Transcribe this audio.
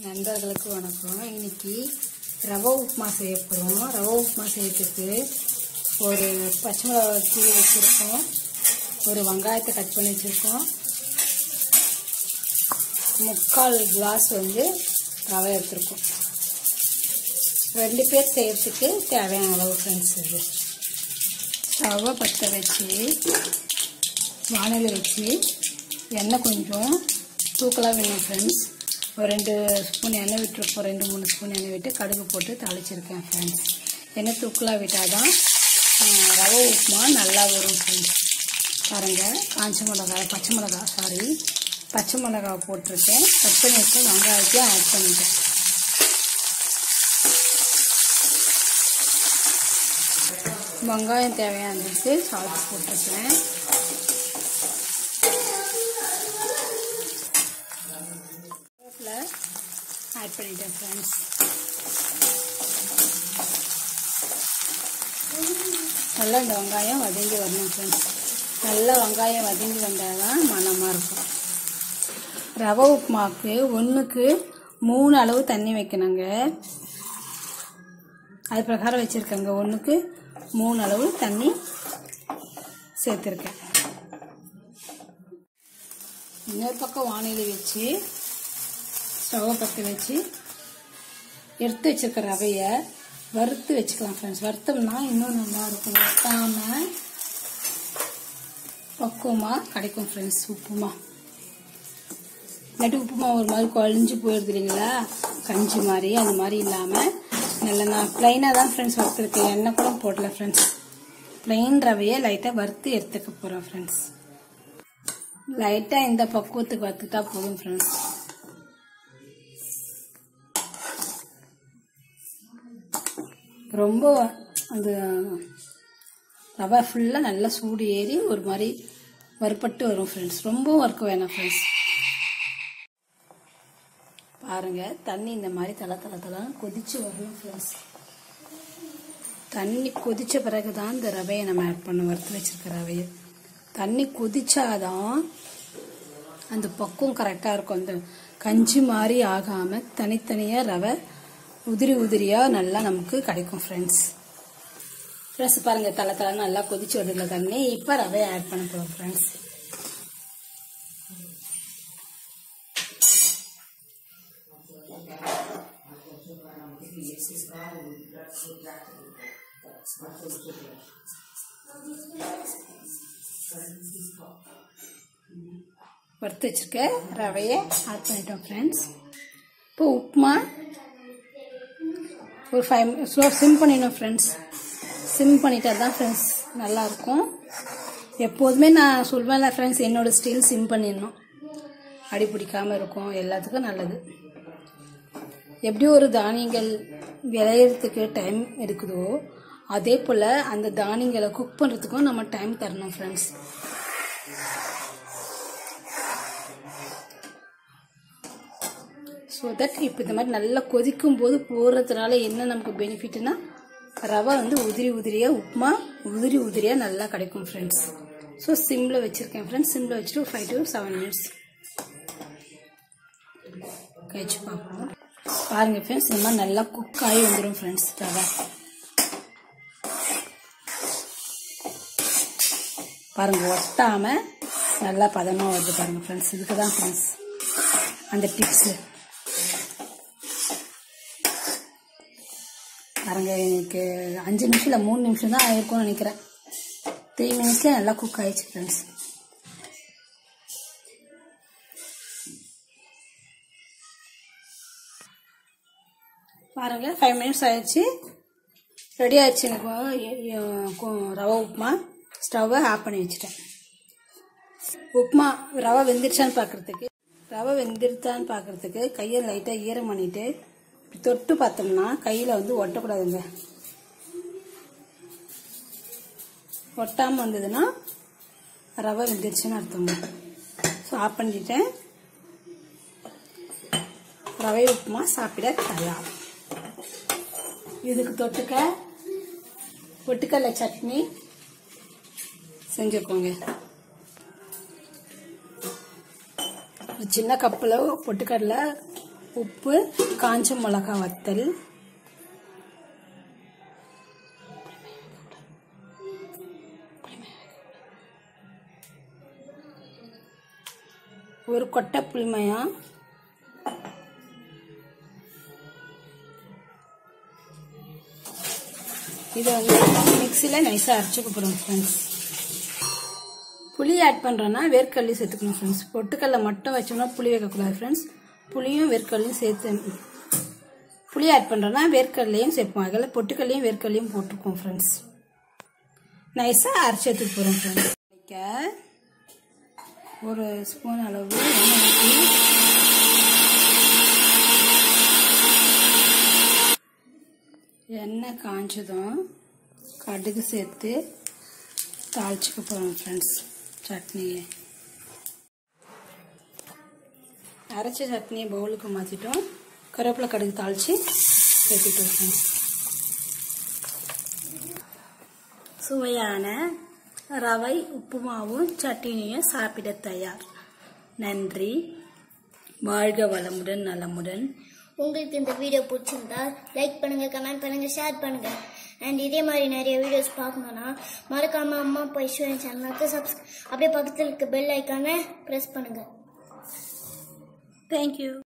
நண்பர்களுக்கு வணக்கம் இன்னைக்கு ரவை உப்புமா செய்ய போகிறோம் ரவை உப்புமா செய்யறதுக்கு ஒரு பச்சை மிளகா கீரை வச்சுருக்கோம் ஒரு வெங்காயத்தை கட் பண்ணி வச்சுருக்கோம் முக்கால் கிளாஸ் வந்து ரவை எடுத்துருக்கோம் ரெண்டு பேர் செய்யறதுக்கு தேவையான அளவு ஃப்ரெண்ட்ஸ் இது ஸ்டவ்வை பற்ற வச்சு வானல் வச்சு எண்ணெய் கொஞ்சம் தூக்கலாக வேணும் ஃப்ரெண்ட்ஸ் ஒரு ரெண்டு ஸ்பூன் எண்ணெய் விட்டுருப்போம் ரெண்டு மூணு ஸ்பூன் எண்ணெய் விட்டு கடுகு போட்டு தாளிச்சிருக்கேன் ஃப்ரெண்ட்ஸ் எண்ணெய் தூக்கலாக விட்டால் தான் ஆஹ், ரவை உப்புமா நல்லா வரும் ஃப்ரெண்ட்ஸ் பாருங்கள் காஞ்ச மிளகாய் பச்சை மிளகாய் சாரி பச்சை மிளகாய் போட்டிருக்கேன் கட் பண்ணி வச்சு வெங்காயத்தையும் ஆட் பண்ணிட்டேன் வெங்காயம் தேவையானதுக்கு சால்ட் போட்டிருக்கேன் கருவேப்பிலை ஆட் பண்ணிட்டேன் ஃப்ரெண்ட்ஸ் நல்லா இந்த வெங்காயம் வதங்கி வரணும் ஃப்ரெண்ட்ஸ் நல்லா வெங்காயம் வதங்கி வந்தால் தான் மணமாக இருக்கும் ரவை உப்புமாவுக்கு ஒன்றுக்கு மூணு அளவு தண்ணி வைக்கணுங்க அது பிரகாரம் வச்சுருக்கேங்க ஒன்றுக்கு மூணு அளவு தண்ணி சேர்த்துருக்கேன் இன்னொரு பக்கம் வானிலை வச்சு ஸ்டவ்வை பற்ற வச்சு எடுத்து வச்சிருக்க ரவையை வறுத்து வச்சுக்கலாம் ஃப்ரெண்ட்ஸ் வறுத்தோம்னா இன்னும் நல்லா இருக்கும் வறுத்தாமல் பக்குவமாக கிடைக்கும் ஃப்ரெண்ட்ஸ் உப்புமா இல்லாட்டி உப்புமா ஒரு மாதிரி குழஞ்சு போயிடுது இல்லைங்களா கஞ்சி மாதிரி அது மாதிரி இல்லாமல் நல்லா நான் ப்ளைனாக தான் ஃப்ரெண்ட்ஸ் வறுத்துருக்கேன் எண்ணெய் கூட போடல ஃப்ரெண்ட்ஸ் ப்ளைன் ரவையை லைட்டாக வறுத்து எடுத்துக்க போகிறோம் ஃப்ரெண்ட்ஸ் லைட்டாக இந்த பக்குவத்துக்கு வறுத்துட்டா போதும் ஃப்ரெண்ட்ஸ் ரொம்ப அந்த ரவை ஃபுல்லாக நல்லா சூடு ஏறி ஒரு மாதிரி வறுப்பட்டு வரும் ஃப்ரெண்ட்ஸ் ரொம்ப வறுக்க வேணாம் ஃப்ரெண்ட்ஸ் பாருங்க தண்ணி இந்த மாதிரி தலை தலை தலை கொதிச்சு வரணும் ஃப்ரெண்ட்ஸ் தண்ணி கொதிச்ச பிறகு தான் இந்த ரவையை நம்ம ஆட் பண்ண வறுத்து வச்சிருக்க ரவையை தண்ணி கொதிச்சாதான் அந்த பக்குவம் கரெக்டாக இருக்கும் அந்த கஞ்சி மாதிரி ஆகாமல் தனித்தனியாக ரவை உதிரி உதிரியாக நல்லா நமக்கு கிடைக்கும் ஃப்ரெண்ட்ஸ் ஃப்ரெண்ட்ஸ் பாருங்கள் தலை தலை நல்லா கொதிச்சு வருதுல தண்ணி இப்போ ரவையை ஆட் பண்ண போகிறோம் ஃப்ரெண்ட்ஸ் வறுத்து வச்சிருக்க ரவையை ஆட் பண்ணிட்டோம் ஃப்ரெண்ட்ஸ் இப்போ உப்புமா ஒரு ஃபைவ் ஸ்லோ சிம் பண்ணிடணும் ஃப்ரெண்ட்ஸ் சிம் பண்ணிட்டா தான் ஃப்ரெண்ட்ஸ் நல்லாயிருக்கும் எப்போதுமே நான் சொல்வேன்ல ஃப்ரெண்ட்ஸ் என்னோட ஸ்டீல் சிம் பண்ணிடணும் அடி பிடிக்காமல் இருக்கும் எல்லாத்துக்கும் நல்லது எப்படி ஒரு தானியங்கள் விளையிறதுக்கு டைம் இருக்குதோ அதே போல் அந்த தானியங்களை குக் பண்ணுறதுக்கும் நம்ம டைம் தரணும் ஃப்ரெண்ட்ஸ் ஸோ தட் இப்போ இந்த மாதிரி நல்லா கொதிக்கும் போது போடுறதுனால என்ன நமக்கு பெனிஃபிட்னா ரவை வந்து உதிரி உதிரியாக உப்புமா உதிரி உதிரியாக நல்லா கிடைக்கும் ஃப்ரெண்ட்ஸ் ஸோ சிம்மில் வச்சுருக்கேன் ஃப்ரெண்ட்ஸ் சிம்மில் வச்சுட்டு ஃபைவ் டு செவன் மினிட்ஸ் கழிச்சு பார்ப்போம் பாருங்கள் ஃப்ரெண்ட்ஸ் இந்த மாதிரி நல்லா குக் ஆகி வந்துடும் ஃப்ரெண்ட்ஸ் ரவை பாருங்கள் ஒட்டாமல் நல்லா பதமாக வருது பாருங்கள் ஃப்ரெண்ட்ஸ் இதுக்கு தான் ஃப்ரெண்ட்ஸ் அந்த டிப்ஸு பாருங்க எனக்கு அஞ்சு நிமிஷம் இல்லை மூணு நிமிஷம் தான் ஆயிருக்கும்னு நினைக்கிறேன் த்ரீ மினிட்ஸ்ல நல்லா குக் ஆயிடுச்சு ஃப்ரெண்ட்ஸ் பாருங்க ஃபைவ் மினிட்ஸ் ஆயிடுச்சு ரெடி ஆயிடுச்சு எனக்கு எ- எ- கு- ரவை உப்புமா ஸ்டவ்வை ஆஃப் பண்ணி வச்சுட்டேன் உப்புமா ரவை வெந்துருச்சான்னு பார்க்கறதுக்கு ரவை வெந்துருச்சான்னு பார்க்கறதுக்கு கையை லைட்டாக ஈரம் பண்ணிட்டு இப்படி தொட்டு பார்த்தோம்னா கையில் வந்து ஒட்டக்கூடாதுங்க ஒட்டாமல் வந்ததுன்னா ரவை வெந்துருச்சுன்னு அர்த்தம் ஸோ ஆஃப் பண்ணிட்டேன் ரவை உப்புமா சாப்பிட தயார் இதுக்கு தொட்டுக்க பொட்டுக்கடலை சட்னி செஞ்சுக்கோங்க ஒரு சின்ன கப்பில் பொட்டுக்கடலை உப்பு காஞ்ச மிளகா வத்தல் ஒரு கொட்டை புளிமயா இதை வந்து மிக்சியில் நைஸாக அரைச்சிக்க போகிறோம் ஃப்ரெண்ட்ஸ் புளி ஆட் பண்ணுறோன்னா வேர்க்கடலையும் சேர்த்துக்கணும் ஃப்ரெண்ட்ஸ் பொட்டுக்கடலை மட்டும் வச்சோம்னா புளி வைக்கக்கூடாது ஃப்ரெண்ட்ஸ் புளியும் வேர்க்கடலையும் சேர்த்து புளி ஆட் பண்ணுறோன்னா வேர்க்கடலையும் சேர்ப்போம் அதில் பொட்டுக்கடலையும் வேர்க்கடலையும் போட்டுக்குவோம் ஃப்ரெண்ட்ஸ் நைஸாக அரைச்சி எடுத்துக்க போகிறோம் ஃப்ரெண்ட்ஸ் ஒரு ஸ்பூன் அளவு எண்ணெய் ஊற்றி எண்ணெய் காஞ்சதும் கடுகு சேர்த்து தாளிச்சுக்க போகிறோம் ஃப்ரெண்ட்ஸ் சட்னியை அரைச்ச சட்னியை பவுலுக்கு மாற்றிட்டோம் கருவேப்பிலை கடுகு தாளித்து சேர்த்துட்டோம் ஃப்ரெண்ட்ஸ் சுவையான ரவை உப்புமாவும் சட்னியும் சாப்பிட தயார் நன்றி வாழ்க வளமுடன் நலமுடன் உங்களுக்கு இந்த வீடியோ பிடிச்சிருந்தா லைக் பண்ணுங்க கமெண்ட் பண்ணுங்க ஷேர் பண்ணுங்க அண்ட் இதே மாதிரி நிறைய வீடியோஸ் பார்க்கணும்னா மறக்காம அம்மா அப்பா ஈஸ்வரன் சேனலுக்கு சப்ஸ் அப்படியே பக்கத்தில் இருக்க பெல் ஐக்கானை ப்ரெஸ் பண்ணுங்க தேங்க்யூ